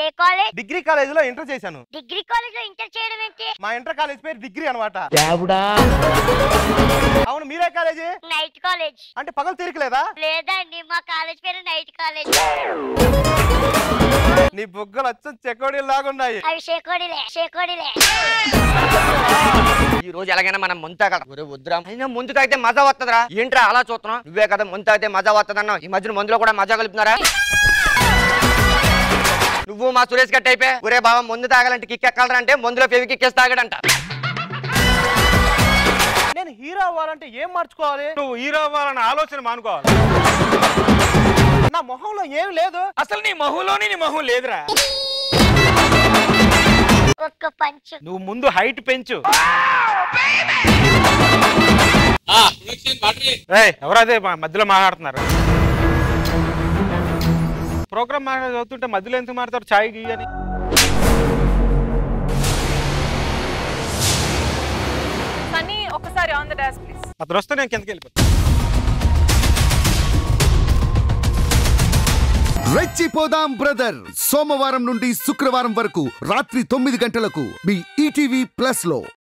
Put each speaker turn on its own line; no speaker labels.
college
degree college లో inter చేశాను
degree college లో ఇంటర్ చేయడం ఏంటి
మా ఇంటర్ కాలేజ్ పేరు డిగ్రీ అనమాట అవును మీరే కాలేజీ
నైట్ కాలేజ్
అంటే పగలు తీరికలేదా
లేదండి మా కాలేజ్ పేరు నైట్ కాలేజ్
నీ బుగ్గలు వచ్చి చెకోడీలు లాగున్నాయి
అవి షేకోడిలే షేకోడిలే
ఈ రోజు ఎలాగైనా మనం ముందు తాగలం ఒరే వద్దురా అయినా ముందు తాగితే మజా వస్తుందిరా ఏంట్రా అలా చూస్తున్నావు నువ్వే కదా ముందు తాగితే మజా వస్తుందన్నావు ఈ మధ్యన మందులో కూడా మజా కలుపుతున్నారా నువ్వు మా సురేష్ గట్టి అయిపోయి ఒరే బాబా ముందు తాగాలంటే కిక్ ఎక్కాలరా అంటే మందులో ఫెవి కిక్కేసి తాగాడంట
నేను హీరో అవ్వాలంటే ఏం మార్చుకోవాలి
నువ్వు హీరో అవ్వాలన్న ఆలోచన మానుకోవాలి
నా మొహంలో ఏం లేదు
అసలు నీ మొహంలోనే నీ మొహం లేదురా
ఒక్క పంచు
నువ్వు ముందు హైట్ పెంచు ఏయ్, ఎవరదే మా మధ్యలో మాట్లాడుతున్నారు ప్రోగ్రామ్ మాట్లాడి చదువుతుంటే మధ్యలో ఎందుకు మాట్లాడతారు ఛాయ్ గీ అని
సన్నీ ఒకసారి ఆన్ ద డాష్ ప్లీజ్
అతను వస్తే నేను కిందకి వెళ్ళిపోతాను
రెచ్చిపోదాం బ్రదర్ సోమవారం నుండి శుక్రవారం వరకు రాత్రి తొమ్మిది గంటలకు మీ ఈటీవీ ప్లస్ లో